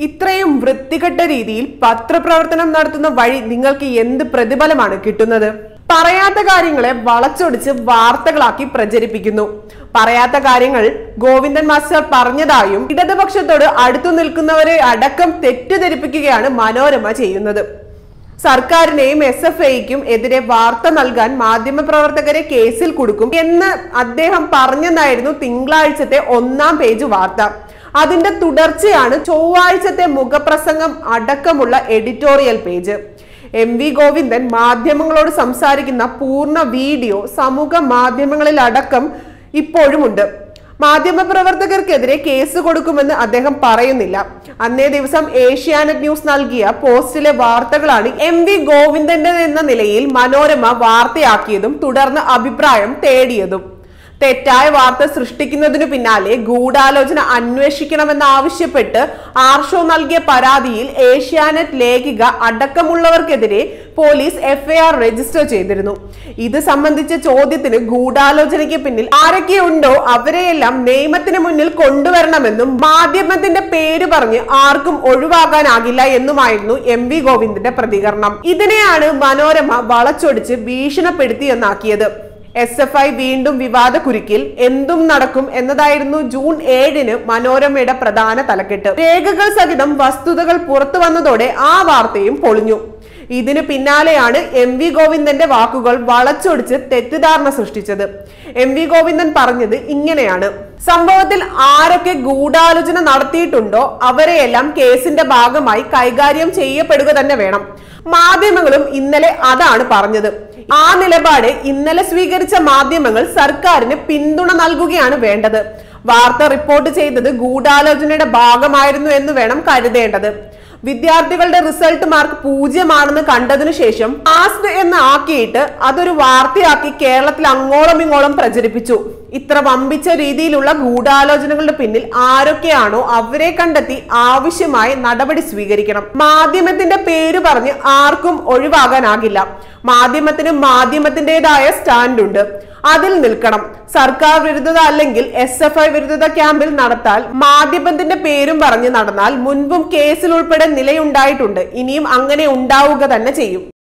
ഇത്രയും വൃത്തികെട്ട രീതിയിൽ പത്രപ്രവർത്തനം നടത്തുന്ന വഴി നിങ്ങൾക്ക് എന്ത് പ്രതിഫലമാണ് കിട്ടുന്നത് പറയാത്ത കാര്യങ്ങളെ വളച്ചൊടിച്ച് വാർത്തകളാക്കി പ്രചരിപ്പിക്കുന്നു പറയാത്ത കാര്യങ്ങൾ ഗോവിന്ദൻ മാസ്റ്റർ പറഞ്ഞതായും ഇടതുപക്ഷത്തോട് അടുത്തു നിൽക്കുന്നവരെ അടക്കം തെറ്റിദ്ധരിപ്പിക്കുകയാണ് മനോരമ ചെയ്യുന്നത് സർക്കാരിനെയും എസ് എഫ് ഐക്കും എതിരെ വാർത്ത നൽകാൻ മാധ്യമപ്രവർത്തകരെ കേസിൽ കൊടുക്കും എന്ന് അദ്ദേഹം പറഞ്ഞെന്നായിരുന്നു തിങ്കളാഴ്ചത്തെ ഒന്നാം പേജ് വാർത്ത അതിന്റെ തുടർച്ചയാണ് ചൊവ്വാഴ്ചത്തെ മുഖപ്രസംഗം അടക്കമുള്ള editorial page M V Govindan മാധ്യമങ്ങളോട് സംസാരിക്കുന്ന പൂർണ്ണ വീഡിയോ സമൂഹ മാധ്യമങ്ങളിൽ അടക്കം ഇപ്പോഴുമുണ്ട് മാധ്യമപ്രവർത്തകർക്കെതിരെ കേസ് കൊടുക്കുമെന്ന് അദ്ദേഹം പറയുന്നില്ല അന്നേ ദിവസം ഏഷ്യാനെറ്റ് ന്യൂസ് നൽകിയ പോസ്റ്റിലെ വാർത്തകളാണ് എം വി ഗോവിന്ദന്റെ എന്ന നിലയിൽ മനോരമ വാർത്തയാക്കിയതും തുടർന്ന് അഭിപ്രായം തേടിയതും തെറ്റായ വാർത്ത സൃഷ്ടിക്കുന്നതിനു പിന്നാലെ ഗൂഢാലോചന അന്വേഷിക്കണമെന്ന് ആവശ്യപ്പെട്ട് ആർഷോ നൽകിയ പരാതിയിൽ ഏഷ്യാനെറ്റ് ലേഖിക അടക്കമുള്ളവർക്കെതിരെ പോലീസ് എഫ്ഐആർ രജിസ്റ്റർ ചെയ്തിരുന്നു ഇത് സംബന്ധിച്ച ചോദ്യത്തിന് ഗൂഢാലോചനയ്ക്ക് പിന്നിൽ ആരൊക്കെയുണ്ടോ അവരെയെല്ലാം നിയമത്തിന് മുന്നിൽ കൊണ്ടുവരണമെന്നും മാധ്യമത്തിന്റെ പേര് പറഞ്ഞ് ആർക്കും ഒഴിവാകാനാകില്ല എന്നുമായിരുന്നു എം വി ഗോവിന്ദന്റെ പ്രതികരണം ഇതിനെയാണ് മനോരമ വളച്ചൊടിച്ച് ഭീഷണപ്പെടുത്തിയെന്നാക്കിയത് എസ് എഫ് ഐ വീണ്ടും വിവാദ കുരുക്കിൽ എന്തും നടക്കും എന്നതായിരുന്നു ജൂൺ ഏഴിന് മനോരമയുടെ പ്രധാന തലക്കെട്ട് രേഖകൾ സഹിതം വസ്തുതകൾ പുറത്തു വന്നതോടെ ആ വാർത്തയും പൊളിഞ്ഞു ഇതിന് പിന്നാലെയാണ് എം വി ഗോവിന്ദന്റെ വാക്കുകൾ വളച്ചൊടിച്ച് തെറ്റിദ്ധാരണ സൃഷ്ടിച്ചത് എം വി ഗോവിന്ദൻ പറഞ്ഞത് ഇങ്ങനെയാണ് സംഭവത്തിൽ ആരൊക്കെ ഗൂഢാലോചന നടത്തിയിട്ടുണ്ടോ അവരെയെല്ലാം കേസിന്റെ ഭാഗമായി കൈകാര്യം ചെയ്യപ്പെടുക തന്നെ വേണം മാധ്യമങ്ങളും ഇന്നലെ അതാണ് പറഞ്ഞത് ആ നിലപാട് ഇന്നലെ സ്വീകരിച്ച മാധ്യമങ്ങൾ സർക്കാരിന് പിന്തുണ നൽകുകയാണ് വേണ്ടത് വാർത്ത റിപ്പോർട്ട് ചെയ്തത് ഗൂഢാലോചനയുടെ ഭാഗമായിരുന്നു എന്ന് വേണം കരുതേണ്ടത് വിദ്യാർത്ഥികളുടെ റിസൾട്ട് മാർക്ക് പൂജ്യമാണെന്ന് കണ്ടതിനു ശേഷം പാസ്ഡ് എന്ന് ആക്കിയിട്ട് അതൊരു വാർത്തയാക്കി കേരളത്തിൽ അങ്ങോളം ഇങ്ങോളം പ്രചരിപ്പിച്ചു ഇത്ര വമ്പിച്ച രീതിയിലുള്ള ഗൂഢാലോചനകളുടെ പിന്നിൽ ആരൊക്കെയാണോ അവരെ കണ്ടെത്തി ആവശ്യമായ നടപടി സ്വീകരിക്കണം മാധ്യമത്തിന്റെ പേര് പറഞ്ഞ് ആർക്കും ഒഴിവാകാനാകില്ല മാധ്യമത്തിന് മാധ്യമത്തിന്റേതായ സ്റ്റാൻഡ് ഉണ്ട് അതിൽ നിൽക്കണം സർക്കാർ വിരുദ്ധത അല്ലെങ്കിൽ എസ് എഫ് ഐ വിരുദ്ധത ക്യാമ്പിൽ നടത്താൽ മാധ്യമത്തിന്റെ പേരും പറഞ്ഞ് നടന്നാൽ മുൻപും കേസിൽ ഉൾപ്പെടെ നിലയുണ്ടായിട്ടുണ്ട് ഇനിയും അങ്ങനെ ഉണ്ടാവുക തന്നെ ചെയ്യും